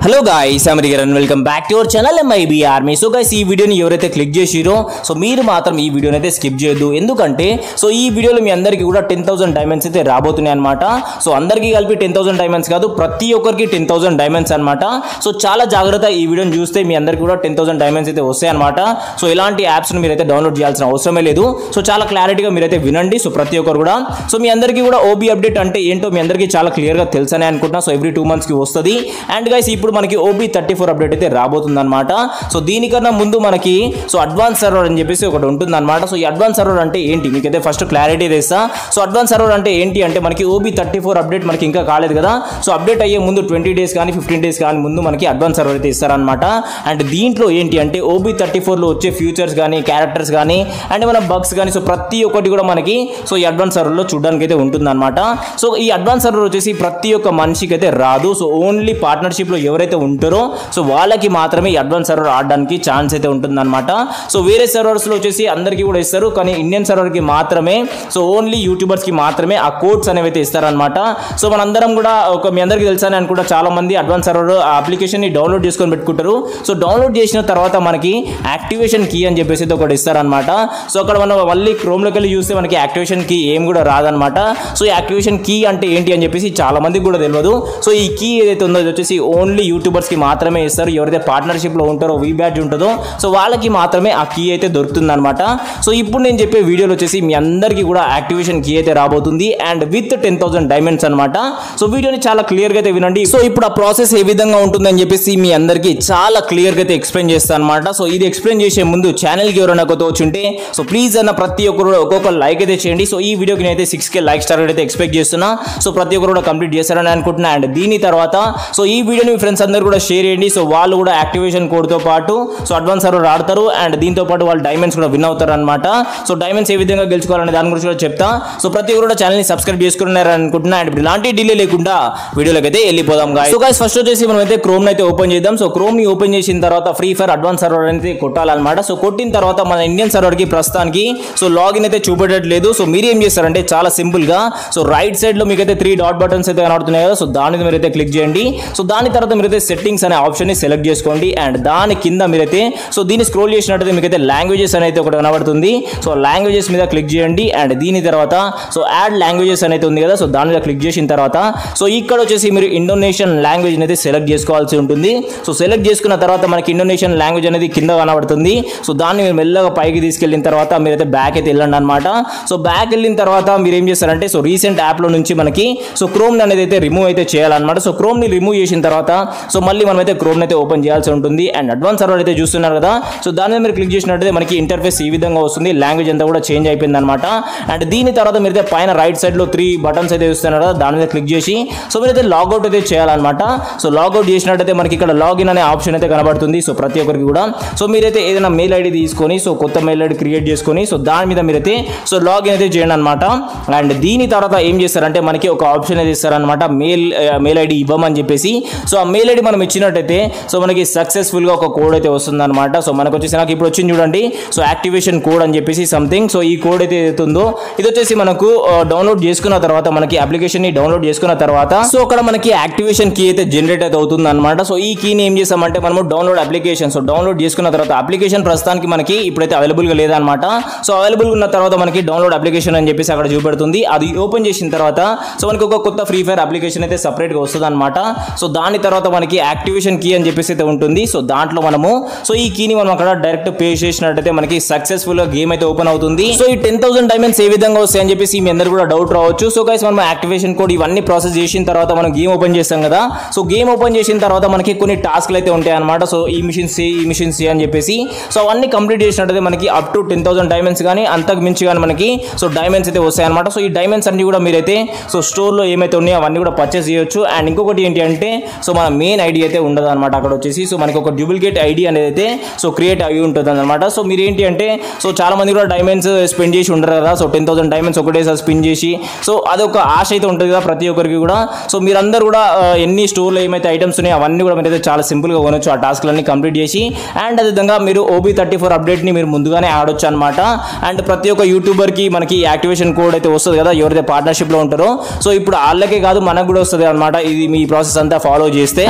hello guys American and welcome back to our channel MIB army so guys ఈ వీడియోని ఎవరైతే click చేసిరో so మీరు మాత్రం ఈ వీడియోని అయితే స్కిప్ చేయొద్దు ఎందుకంటే సో ఈ వీడియోలో మీ అందరికీ కూడా టెన్ థౌసండ్ డైమండ్స్ అయితే రాబోతున్నాయి అనమాట సో అందరికీ కలిపి టెన్ థౌసండ్ డైమండ్స్ కాదు ప్రతి ఒక్కరికి టెన్ థౌసండ్ డైమండ్స్ అనమాట సో చాలా జాగ్రత్త ఈ వీడియోని చూస్తే మీ అందరికీ కూడా టెన్ థౌసండ్ డైమండ్స్ అయితే వస్తాయి అనమాట సో ఇలాంటి యాప్స్ని మీరైతే డౌన్లోడ్ చేయాల్సిన అవసరమే లేదు సో చాలా క్లారిటీగా మీరైతే వినండి సో ప్రతి ఒక్కరు కూడా సో మీ అందరికీ కూడా ఓబీ అప్డేట్ అంటే ఏంటో మీ అందరికీ చాలా క్లియర్గా తెలుసనే అనుకుంటున్నా సో ఎవ్రీ టూ మంత్స్కి వస్తుంది అండ్ గైస్ ఇప్పుడు మనకి ఓబీ థర్టీ ఫోర్ అప్డేట్ అయితే రాబోతుంది అనమాట సో దీనికన్నా ముందు మనకి సో అడ్వాన్స్ సర్వర్ అని చెప్పేసి ఒకటి ఉంటుంది అనమాట సో ఈ అడ్వాన్స్ సర్వర్ అంటే ఏంటి మీకైతే ఫస్ట్ క్లారిటీ తెస్తా సో అడ్వాన్స్ సర్వర్ అంటే ఏంటి అంటే మనకి ఓబీ థర్టీ ఫోర్ అప్డేట్ మనకి ఇంకా కాలేదు కదా సో అప్డేట్ అయ్యే ముందు ట్వంటీ డేస్ కానీ ఫిఫ్టీన్ డేస్ కానీ ముందు మనకి అడ్వాన్స్ సర్వర్ అయితే ఇస్తారనమాట అండ్ దీంట్లో ఏంటి అంటే ఓబీ థర్టీ ఫోర్లో వచ్చే ఫ్యూచర్స్ కానీ క్యారెక్టర్స్ కానీ అండ్ మన బగ్స్ కానీ సో ప్రతి ఒక్కటి కూడా మనకి సో ఈ అడ్వాన్స్ సర్వర్లో చూడడానికి అయితే ఉంటుందన్నమాట సో ఈ అడ్వాన్స్ సర్వర్ వచ్చేసి ప్రతి ఒక్క మనిషికి అయితే రాదు సో ఓన్లీ పార్ట్నర్షిప్లో ఎవరైతే ఉంటారో సో వాళ్ళకి మాత్రమే ఈ అడ్వాన్స్ సర్వర్ ఆడడానికి ఛాన్స్ అయితే ఉంటుందన్నమాట సో వేరే సర్వర్స్లో వచ్చేసి అందరికీ కూడా ఇస్తారు కానీ ఇండియన్ సర్వర్కి మాత్రమే సో ఓన్లీ యూట్యూబర్స్కి మాత్రమే ఆ కోడ్స్ అనేవి అయితే ఇస్తారనమాట సో మనందరం కూడా ఒక మీ అందరికీ తెలుసని అనుకుంటా చాలా మంది అడ్వాన్స్ సర్వర్ ఆ అప్లికేషన్ని డౌన్లోడ్ చేసుకొని పెట్టుకుంటారు సో డౌన్లోడ్ చేసిన తర్వాత మనకి యాక్టివేషన్ కీ అని చెప్పేసి అయితే ఒకటి ఇస్తారనమాట సో అక్కడ మనం మళ్ళీ క్రోమ్లోకి వెళ్ళి చూస్తే మనకి యాక్టివేషన్ కీ ఏం కూడా రాదనమాట సో ఈ యాక్టివేషన్ కీ అంటే ఏంటి అని చెప్పేసి చాలా మందికి కూడా తెలియదు సో ఈ కీ ఏదైతే ఉందో ఇది వచ్చేసి ఓన్లీ యూట్యూబర్స్కి మాత్రమే ఇస్తారు ఎవరైతే పార్ట్నర్షిప్లో ఉంటారో వీ బ్యాడ్జ్ ఉంటుందో సో వాళ్ళకి మాత్రమే ఆ కీ అయితే దొరుకుతుంది అనమాట సో ఇప్పుడు నేను చెప్పే వీడియోలో వచ్చేసి మీ అందరికీ కూడా యాక్టివేషన్ కీ అయితే రాబోతుంది and with ten thousand diamonds అనమాట సో వీడియోని చాలా క్లియర్గా అయితే వినండి సో ఇప్పుడు ఆ ప్రాసెస్ ఏ విధంగా ఉంటుందని చెప్పేసి మీ అందరికీ చాలా క్లియర్గా అయితే ఎక్స్ప్లెయిన్ చేస్తాను అనమాట సో ఇది ఎక్స్ప్లెయిన్ చేసే ముందు ఛానల్కి ఎవరైనా కొత్త వచ్చుంటే సో ప్లీజ్ అన్న ప్రతి ఒక్కరు కూడా ఒక్కొక్క లైక్ అయితే చేయండి సో ఈ వీడియోకి నేనైతే సిక్స్ కే లైక్ స్టార్ అయితే ఎక్స్పెక్ట్ చేస్తున్నా సో ప్రతి ఒక్కరు కూడా కంప్లీట్ చేస్తారని అనుకుంటున్నా అండ్ దీని తర్వాత సో ఈ వీడియోని మీ ఫ్రెండ్స్ అందరూ కూడా షేర్ చేయండి సో వాళ్ళు కూడా యాక్టివేషన్ కోడ్తో పాటు సో అడ్వాన్స్ సర్వర్ ఆడతారు అండ్ దీంతో పాటు వాళ్ళు డైమండ్స్ కూడా విన్ అవుతారు అనమాట సో డైమండ్స్ ఏ విధంగా గెలుచుకోవాలనే దాని గురించి కూడా చెప్తా సో ప్రతి ఒక్కరు కూడా ఛానల్ని సబ్స్క్రైబ్ చేసుకున్నారు అనుకుంటున్నా అండ్ ఇప్పుడు ఇలాంటి డిలే లేకుండా వీడియోలోకి అయితే వెళ్ళిపోదాం గాయస్ సో గాయస్ ఫస్ట్ వచ్చేసి మనం అయితే క్రోమ్ అయితే ఓపెన్ చేద్దాం సో క్రోమ్ ని ఓపెన్ చేసిన తర్వాత ఫ్రీ ఫైర్ అడ్వాన్స్ సర్వర్ అనేది కొట్టాలన్నమాట సో కొట్టిన తర్వాత మన ఇండియన్ సర్వర్ కి ప్రస్తుతానికి సో లాగిన్ అయితే చూపెట్టట్లేదు సో మీరు ఏం చేస్తారంటే చాలా సింపుల్ గా సో రైట్ సైడ్ లో మీకు అయితే త్రీ డాట్ బటన్స్ అయితే కనబడుతున్నాయి కదా సో దాని మీద మీరైతే క్లిక్ చేయండి సో దాని తర్వాత మీరైతే సెట్టింగ్స్ అనే ఆప్షన్ ని సెలెక్ట్ చేసుకోండి అండ్ దాని కింద మీరైతే సో దీన్ని స్క్రోల్ చేసినట్టయితే మీకైతే లాంగ్వేజెస్ అనేది ఒకటి కనబడుతుంది సో లాంగ్వేజెస్ మీద క్లిక్ చేయండి అండ్ దీని తర్వాత సో యాడ్ లాంగ్వేజెస్ అనేది ఉంది కదా సో దాని మీద క్లిక్ చేసిన తర్వాత సో ఇక్కడ వచ్చేసి మీరు ఇండోనేషియన్ లాంగ్వేజ్ అనేది సెలెక్ట్ చేసుకోవాల్సి ఉంటుంది సో సెలెక్ట్ చేసుకున్న తర్వాత మనకి ఇండోనేషియన్ లాంగ్వేజ్ అనేది కింద కనబడుతుంది సో దాన్ని మీరు మెల్లగా పైకి తీసుకెళ్ళిన తర్వాత మీరైతే బ్యాక్ అయితే వెళ్ళండి అనమాట సో బ్యాక్ వెళ్ళిన తర్వాత మీరు ఏం చేస్తారంటే సో రీసెంట్ యాప్లో నుంచి మనకి సో క్రోమ్ అనేది అయితే రిమూవ్ అయితే చేయాలన్నమాట సో క్రోమ్ని రిమూవ్ చేసిన తర్వాత సో మళ్ళీ మనం అయితే క్రోమ్ అయితే ఓపెన్ చేయాల్సి ఉంటుంది అండ్ అడ్వాన్స్ సర్వర్ అయితే చూస్తున్నారు కదా సో దాని మీద మీరు క్లిక్ చేసినట్టయితే మనకి ఇంటర్ఫేస్ ఈ విధంగా వస్తుంది లాంగ్వేజ్ అంతా కూడా చేంజ్ అయిపోయింది అనమాట అండ్ దీని తర్వాత మీరైతే పైన రైట్ సైడ్ లో త్రీ బటన్స్ అయితే చూస్తున్నారు కదా దాని మీద క్లిక్ చేసి సో మీరైతే లాగౌట్ అయితే చేయాలన్నమాట సో లాగౌట్ చేసినట్టయితే మనకి ఇక్కడ లాగిన్ అనే ఆప్షన్ అయితే కనబడుతుంది సో ప్రతి ఒక్కరికి కూడా సో మీరైతే ఏదైనా మెయిల్ ఐడి తీసుకొని సో కొత్త మెయిల్ ఐడి క్రియేట్ చేసుకొని సో దాని మీద మీరైతే సో లాగిన్ అయితే చేయండి అనమాట అండ్ దీని తర్వాత ఏం చేస్తారంటే మనకి ఒక ఆప్షన్ అయితే ఇస్తారనమాట మెయిల్ మెయిల్ ఐడి ఇవ్వమని చెప్పేసి సో ఆ మెయిల్ ఐడి మనం ఇచ్చినట్టయితే సో మనకి సక్సెస్ఫుల్గా ఒక కోడ్ అయితే వస్తుంది అనమాట సో మనకు వచ్చేసి నాకు ఇప్పుడు వచ్చింది చూడండి సో యాక్టివేషన్ కోడ్ అని చెప్పేసి సంథింగ్ సో ఈ కోడ్ అయితే ఏదైతుందో ఇది వచ్చేసి మనకు డౌన్లోడ్ చేసుకున్న తర్వాత మనకి అప్లికేషన్ ని డౌన్లోడ్ చేసుకున్న తర్వాత సో అక్కడ మనకి యాక్టివేషన్ కీ అయితే జనరేట్ అయితే అవుతుంది అనమాట సో ఈ కీని ఏం చేస్తామంటే మనము డౌన్లోడ్ అప్లికేషన్ సో డౌన్లోడ్ చేసుకున్న తర్వాత అప్లికేషన్ ప్రస్తుతానికి మనకి ఇప్పుడైతే అవైలబుల్ గా లేదనమాట సో అవైలబుల్ ఉన్న తర్వాత మనకి డౌన్లోడ్ అప్లికేషన్ అని చెప్పేసి అక్కడ చూపెడుతుంది అది ఓపెన్ చేసిన తర్వాత సో మనకి ఒక కొత్త ఫ్రీ ఫైర్ అప్లికేషన్ అయితే సపరేట్ గా వస్తుంది అనమాట సో దాని తర్వాత మనకి యాక్టివేషన్ కీ అని చెప్పేసి అయితే ఉంటుంది సో దాంట్లో మనము సో ఈ కీని మనం అక్కడ డైరెక్ట్ పే చేసినట్టయితే మనకి సక్సెస్ఫుల్ గా గేమ్ అయితే ఓపెన్ అవుతుంది సో ఈ టెన్ థౌసండ్ డైమండ్స్ ఏ విధంగా వస్తాయి అని చెప్పేసి మీ అందరు కూడా డౌట్ రావచ్చు సో గైస్ మనం యాక్టివేషన్ కోడ్ ఇవన్నీ ప్రాసెస్ చేసిన తర్వాత మనం గేమ్ ఓపెన్ చేస్తాం కదా సో గేమ్ ఓపెన్ చేసిన తర్వాత మనకి కొన్ని టాస్క్లు అయితే ఉంటాయి అనమాట సో ఈ మిషన్స్ ఈ మిషన్స్ అని చెప్పేసి సో అవన్నీ కంప్లీట్ చేసినట్టయితే మనకి up to ten thousand diamonds కానీ అంతకు మించి కానీ మనకి సో డైమండ్స్ అయితే వస్తాయి అనమాట సో ఈ డైమండ్స్ అన్ని కూడా మీరైతే సో స్టోర్లో ఏమైతే ఉన్నాయో అవన్నీ కూడా పర్చేస్ చేయొచ్చు అండ్ ఇంకొకటి ఏంటి అంటే సో మన మెయిన్ ఐడి అయితే ఉండదు అనమాట అక్కడ వచ్చేసి సో మనకి ఒక డూప్లికేట్ ఐడి అనేది అయితే సో క్రియేట్ అయ్యి ఉంటుంది అనమాట సో మీరు ఏంటి అంటే సో చాలా మంది కూడా డైమండ్స్ స్పెండ్ చేసి ఉండరు కదా సో టెన్ థౌసండ్ డైమండ్స్ ఒకటేసారి స్పిన్ చేసి సో అదొక ఆశ అయితే ఉంటుంది కదా ప్రతి ఒక్కరికి కూడా సో మీరందరూ కూడా ఆ, ఎన్ని స్టోర్లో ఏమైతే ఐటమ్స్ ఉన్నాయో అవన్నీ కూడా మీరైతే చాలా సింపుల్గా కొనొచ్చు ఆ టాస్క్లన్నీ కంప్లీట్ చేసి అండ్ అదేవిధంగా మీరు ఓబీ థర్టీ ఫోర్ అప్డేట్ని మీరు ముందుగానే ఆడొచ్చు అనమాట అండ్ ప్రతి ఒక్క యూట్యూబర్కి మనకి యాక్టివేషన్ కోడ్ అయితే వస్తుంది కదా ఎవరైతే పార్ట్నర్షిప్లో ఉంటారో సో ఇప్పుడు వాళ్ళకే కాదు మనకు కూడా వస్తుంది అనమాట ఇది మీ ప్రాసెస్ అంతా ఫాలో చేస్తే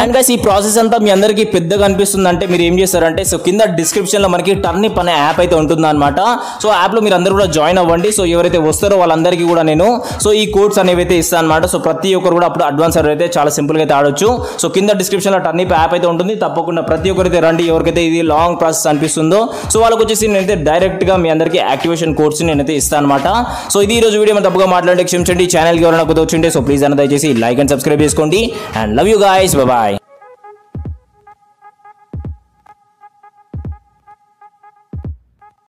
అండ్ గైస్ ఈ ప్రాసెస్ అంతా మీ అందరికీ పెద్దగా అనిపిస్తుంది అంటే మీరు ఏం చేస్తారంటే సో కింద డిస్క్రిప్షన్ లో మనకి టర్నిప్ అనే యాప్ అయితే ఉంటుంది అనమాట సో యాప్ లో మీరు అందరూ కూడా జాయిన్ అవ్వండి సో ఎవరైతే వస్తారో వాళ్ళందరికీ కూడా నేను సో ఈ కోడ్స్ అనేవి అయితే ఇస్తాను అనమాట సో ప్రతి ఒక్కరు కూడా అప్పుడు అడ్వాన్స్ అయితే చాలా సింపుల్ గా అయితే ఆడొచ్చు సో కింద డిస్క్రిప్షన్ లో టర్నిప్ యాప్ అయితే ఉంటుంది తప్పకుండా ప్రతి ఒక్కరైతే రండి ఎవరికైతే ఇది లాంగ్ ప్రాసెస్ అనిపిస్తుందో సో వాళ్ళకి వచ్చేసి నేనైతే డైరెక్ట్ గా మీ అందరికీ యాక్టివేషన్ కోర్స్ నేనైతే ఇస్తాను అనమాట సో ఇది ఈ రోజు వీడియో మనం తప్పుగా మాట్లాడే క్షమించండి ఛానల్కి ఎవరైనా కొత్త వచ్చింటే సో ప్లీజ్ అన్న దయచేసి లైక్ అండ్ సబ్స్క్రైబ్ చేసుకోండి and love you guys bye